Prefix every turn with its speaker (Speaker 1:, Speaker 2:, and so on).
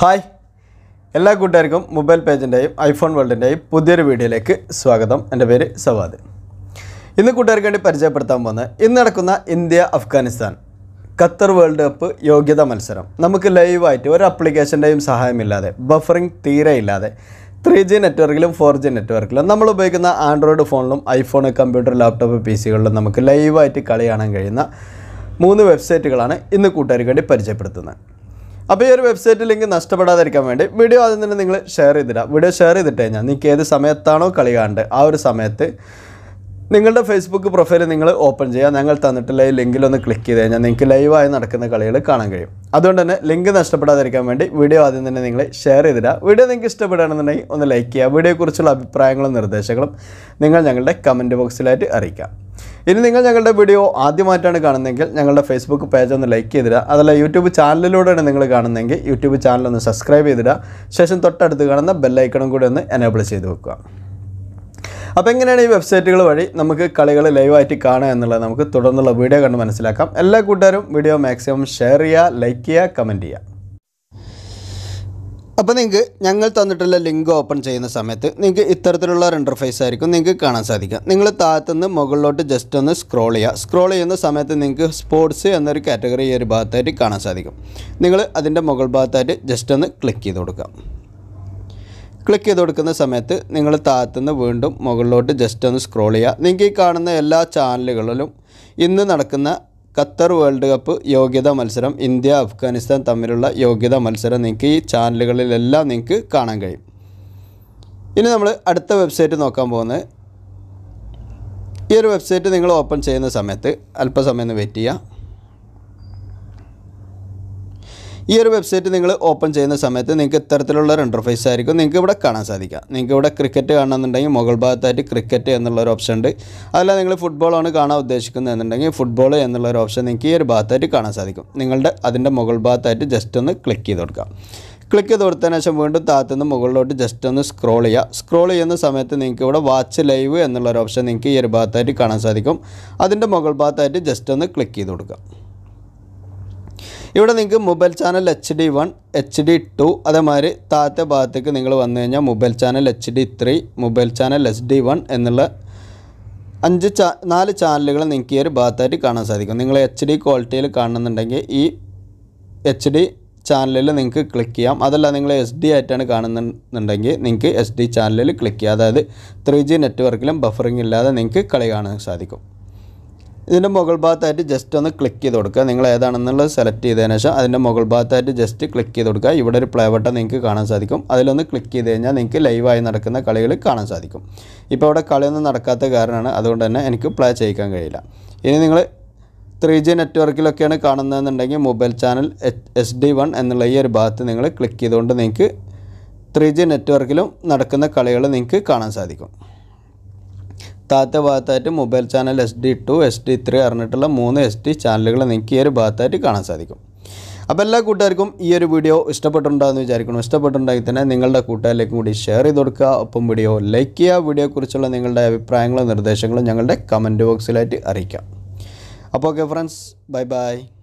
Speaker 1: hi എല്ലാ കൂട്ടുകാർക്കും mobile പേജിൻ്റെയും iPhone വേൾഡിൻ്റെയും പുതിയൊരു വീഡിയോയിലേക്ക് സ്വാഗതം എൻ്റെ പേര് സവാദ് ഇന്ന് കൂട്ടുകാർക്ക് വേണ്ടി പരിചയപ്പെടുത്താൻ പോകുന്നത് ഇന്ന് നടക്കുന്ന India Afghanistan Qatar world cup യോഗ്യത മത്സരം നമുക്ക് ലൈവായിട്ട് ഒരു അപ്ലിക്കേഷൻ്റെയും സഹായമില്ലാതെ ബഫറിംഗ് തീരെ ഇല്ലാതെ ത്രീ ജി നെറ്റ്വർക്കിലും ഫോർ ജി നെറ്റ്വർക്കിലും നമ്മൾ ഉപയോഗിക്കുന്ന ആൻഡ്രോയിഡ് ഫോണിലും ഐഫോൺ കമ്പ്യൂട്ടർ ലാപ്ടോപ്പ് പി സികളിലും നമുക്ക് ലൈവായിട്ട് കളി കാണാൻ കഴിയുന്ന മൂന്ന് വെബ്സൈറ്റുകളാണ് ഇന്ന് കൂട്ടുകാർക്ക് വേണ്ടി പരിചയപ്പെടുത്തുന്നത് അപ്പോൾ ഈ ഒരു വെബ്സൈറ്റ് ലിങ്ക് നഷ്ടപ്പെടാതിരിക്കാൻ വേണ്ടി വീഡിയോ ആദ്യം തന്നെ നിങ്ങൾ ഷെയർ ചെയ്തിടാം വീഡിയോ ഷെയർ ചെയ്തിട്ട് കഴിഞ്ഞാൽ നിങ്ങൾക്ക് ഏത് സമയത്താണോ കളി കാണേണ്ടത് ആ ഒരു സമയത്ത് നിങ്ങളുടെ ഫേസ്ബുക്ക് പ്രൊഫൈൽ നിങ്ങൾ ഓപ്പൺ ചെയ്യുക ഞങ്ങൾ തന്നിട്ടുള്ള ഈ ലിങ്കിലൊന്ന് ക്ലിക്ക് ചെയ്ത് കഴിഞ്ഞാൽ നിങ്ങൾക്ക് ലൈവായി നടക്കുന്ന കളികൾ കാണാൻ കഴിയും അതുകൊണ്ട് തന്നെ ലിങ്ക് നഷ്ടപ്പെടാതിരിക്കാൻ വേണ്ടി വീഡിയോ ആദ്യം തന്നെ നിങ്ങൾ ഷെയർ ചെയ്തിടുക വീഡിയോ നിങ്ങൾക്ക് ഇഷ്ടപ്പെടുകയാണെന്നുണ്ടെങ്കിൽ ഒന്ന് ലൈക്ക് ചെയ്യുക വീഡിയോയെക്കുറിച്ചുള്ള അഭിപ്രായങ്ങളും നിർദ്ദേശങ്ങളും നിങ്ങൾ ഞങ്ങളുടെ കമൻറ്റ് ബോക്സിലായിട്ട് അറിയിക്കാം ഇനി നിങ്ങൾ ഞങ്ങളുടെ വീഡിയോ ആദ്യമായിട്ടാണ് കാണുന്നതെങ്കിൽ ഞങ്ങളുടെ ഫേസ്ബുക്ക് പേജ് ഒന്ന് ലൈക്ക് ചെയ്തിടുക അതല്ല യൂട്യൂബ് ചാനലിലൂടെയാണ് നിങ്ങൾ കാണുന്നതെങ്കിൽ യൂട്യൂബ് ചാനൽ ഒന്ന് സബ്സ്ക്രൈബ് ചെയ്തിടുക ശേഷം തൊട്ടടുത്ത് കാണുന്ന ബെല്ലൈക്കണും കൂടി ഒന്ന് എനേബിൾ ചെയ്ത് വെക്കുക അപ്പോൾ എങ്ങനെയാണ് ഈ വെബ്സൈറ്റുകൾ വഴി നമുക്ക് കളികൾ ലൈവായിട്ട് കാണുക എന്നുള്ളത് നമുക്ക് തുടർന്നുള്ള വീഡിയോ കണ്ട് മനസ്സിലാക്കാം എല്ലാ കൂട്ടുകാരും വീഡിയോ മാക്സിമം ഷെയർ ചെയ്യുക ലൈക്ക് ചെയ്യുക കമൻറ്റ് ചെയ്യുക അപ്പോൾ നിങ്ങൾക്ക് ഞങ്ങൾ തന്നിട്ടുള്ള ലിങ്ക് ഓപ്പൺ ചെയ്യുന്ന സമയത്ത് നിങ്ങൾക്ക് ഇത്തരത്തിലുള്ള ഒരു ഇൻ്റർഫേസ് ആയിരിക്കും നിങ്ങൾക്ക് കാണാൻ സാധിക്കുക നിങ്ങൾ താഴത്തുനിന്ന് മുകളിലോട്ട് ജസ്റ്റ് ഒന്ന് സ്ക്രോൾ ചെയ്യുക സ്ക്രോൾ ചെയ്യുന്ന സമയത്ത് നിങ്ങൾക്ക് സ്പോർട്സ് എന്നൊരു കാറ്റഗറി ഈ ഒരു ഭാഗത്തായിട്ട് കാണാൻ സാധിക്കും നിങ്ങൾ അതിൻ്റെ മുകൾ ഭാഗത്തായിട്ട് ജസ്റ്റ് ഒന്ന് ക്ലിക്ക് ചെയ്ത് കൊടുക്കുക ക്ലിക്ക് ചെയ്ത് കൊടുക്കുന്ന സമയത്ത് നിങ്ങൾ താഴത്തുനിന്ന് വീണ്ടും മുകളിലോട്ട് ജസ്റ്റ് ഒന്ന് സ്ക്രോൾ ചെയ്യുക നിങ്ങൾക്ക് ഈ കാണുന്ന എല്ലാ ചാനലുകളിലും ഇന്ന് നടക്കുന്ന ഖത്തർ വേൾഡ് കപ്പ് യോഗ്യതാ മത്സരം ഇന്ത്യ അഫ്ഗാനിസ്ഥാൻ തമ്മിലുള്ള യോഗ്യതാ മത്സരം നിങ്ങൾക്ക് ഈ ചാനലുകളിലെല്ലാം നിങ്ങൾക്ക് കാണാൻ കഴിയും ഇനി നമ്മൾ അടുത്ത വെബ്സൈറ്റ് നോക്കാൻ പോകുന്നത് ഈ ഒരു വെബ്സൈറ്റ് നിങ്ങൾ ഓപ്പൺ ചെയ്യുന്ന സമയത്ത് അല്പസമയം ഒന്ന് വെയിറ്റ് ചെയ്യുക ഈ ഒരു വെബ്സൈറ്റ് നിങ്ങൾ ഓപ്പൺ ചെയ്യുന്ന സമയത്ത് നിങ്ങൾക്ക് ഇത്തരത്തിലുള്ള ഒരു ഇൻ്റർഫേസ് ആയിരിക്കും നിങ്ങൾക്ക് ഇവിടെ കാണാൻ സാധിക്കുക നിങ്ങൾക്ക് ഇവിടെ ക്രിക്കറ്റ് കാണണമെന്നുണ്ടെങ്കിൽ മുകൾ ഭാഗത്തായിട്ട് ക്രിക്കറ്റ് എന്നുള്ള ഒരു ഓപ്ഷൻ ഉണ്ട് അതല്ല നിങ്ങൾ ഫുട്ബോളാണ് കാണാൻ ഉദ്ദേശിക്കുന്നത് എന്നുണ്ടെങ്കിൽ ഫുട്ബോൾ എന്നുള്ള ഒരു ഓപ്ഷൻ നിങ്ങൾക്ക് ഈ ഒരു ഭാഗത്തായിട്ട് കാണാൻ സാധിക്കും നിങ്ങളുടെ അതിൻ്റെ മുകൾ ഭാഗത്തായിട്ട് ജസ്റ്റ് ഒന്ന് ക്ലിക്ക് ചെയ്ത് കൊടുക്കുക ക്ലിക്ക് ചെയ്ത് കൊടുത്തതിന് ശേഷം വീണ്ടും താഴത്തുനിന്ന് മുകളിലോട്ട് ജസ്റ്റ് ഒന്ന് സ്ക്രോൾ ചെയ്യുക സ്ക്രോൾ ചെയ്യുന്ന സമയത്ത് നിങ്ങൾക്ക് ഇവിടെ വാച്ച് ലൈവ് എന്നുള്ള ഒരു ഓപ്ഷൻ നിങ്ങൾക്ക് ഈ ഒരു ഭാഗത്തായിട്ട് കാണാൻ സാധിക്കും അതിൻ്റെ മുകൾ ഭാഗത്തായിട്ട് ജസ്റ്റ് ഒന്ന് ക്ലിക്ക് ചെയ്ത് കൊടുക്കുക ഇവിടെ നിങ്ങൾക്ക് mobile channel H D one H D two അതേമാതിരി താഴത്തെ ഭാഗത്തേക്ക് നിങ്ങൾ വന്നു കഴിഞ്ഞാൽ mobile channel H D three mobile channel S D one എന്നുള്ള അഞ്ച് ചാ നാല് ചാനലുകൾ നിങ്ങൾക്ക് ഈ ഒരു ഭാഗത്തായിട്ട് കാണാൻ സാധിക്കും നിങ്ങൾ എച്ച് ഡി ക്വാളിറ്റിയിൽ കാണുന്നുണ്ടെങ്കിൽ ഈ എച്ച് ഡി ചാനലിൽ നിങ്ങൾക്ക് ക്ലിക്ക് ചെയ്യാം അതല്ല നിങ്ങൾ എസ് ഡി ആയിട്ടാണ് കാണുന്നുണ്ടെങ്കിൽ നിങ്ങൾക്ക് എസ് ഡി ചാനലിൽ ക്ലിക്ക് ചെയ്യാം അതായത് ത്രീ ജി നെറ്റ്വർക്കിലും ബഫറിംഗ് ഇല്ലാതെ നിങ്ങൾക്ക് കളി കാണാൻ സാധിക്കും ഇതിൻ്റെ മുകൾ ഭാഗത്തായിട്ട് ജസ്റ്റ് ഒന്ന് ക്ലിക്ക് ചെയ്ത് കൊടുക്കുക നിങ്ങൾ ഏതാണെന്നുള്ളത് സെലക്ട് ചെയ്തതിന് ശേഷം അതിൻ്റെ മുകൾ ഭാഗത്തായിട്ട് ജസ്റ്റ് ക്ലിക്ക് ചെയ്ത് കൊടുക്കുക ഇവിടെ ഒരു പ്ലേ ബട്ടൺ നിങ്ങൾക്ക് കാണാൻ സാധിക്കും അതിലൊന്ന് ക്ലിക്ക് ചെയ്ത് കഴിഞ്ഞാൽ നിങ്ങൾക്ക് ലൈവായി നടക്കുന്ന കളികൾ കാണാൻ സാധിക്കും ഇപ്പോൾ ഇവിടെ കളിയൊന്നും നടക്കാത്ത കാരണമാണ് അതുകൊണ്ട് തന്നെ എനിക്ക് പ്ലേ ചെയ്യിക്കാൻ കഴിയില്ല ഇനി നിങ്ങൾ ത്രീ ജി നെറ്റ്വർക്കിലൊക്കെയാണ് കാണുന്നതെന്നുണ്ടെങ്കിൽ mobile channel S D one എന്നുള്ള ഈ ഒരു ഭാഗത്ത് നിങ്ങൾ ക്ലിക്ക് ചെയ്തുകൊണ്ട് നിങ്ങൾക്ക് ത്രീ ജി നെറ്റ്വർക്കിലും നടക്കുന്ന കളികൾ നിങ്ങൾക്ക് കാണാൻ സാധിക്കും താഴത്തെ ഭാഗത്തായിട്ട് mobile channel S D two S D three അറിഞ്ഞിട്ടുള്ള മൂന്ന് എസ് ഡി ചാനലുകൾ നിങ്ങൾക്ക് ഈ ഒരു ഭാഗത്തായിട്ട് കാണാൻ സാധിക്കും അപ്പോൾ എല്ലാ കൂട്ടുകാർക്കും ഈ ഒരു വീഡിയോ ഇഷ്ടപ്പെട്ടിട്ടുണ്ടാകുമെന്ന് വിചാരിക്കണം ഇഷ്ടപ്പെട്ടിട്ടുണ്ടെങ്കിൽ തന്നെ നിങ്ങളുടെ കൂട്ടുകാരിലേക്കും കൂടി ഷെയർ ചെയ്ത് കൊടുക്കുക ഒപ്പം വീഡിയോ ലൈക്ക് ചെയ്യുക വീഡിയോയെക്കുറിച്ചുള്ള നിങ്ങളുടെ അഭിപ്രായങ്ങളും നിർദ്ദേശങ്ങളും ഞങ്ങളുടെ കമൻറ്റ് ബോക്സിലായിട്ട് അറിയിക്കാം അപ്പോൾ ഓക്കെ ഫ്രണ്ട്സ് ബൈ ബൈ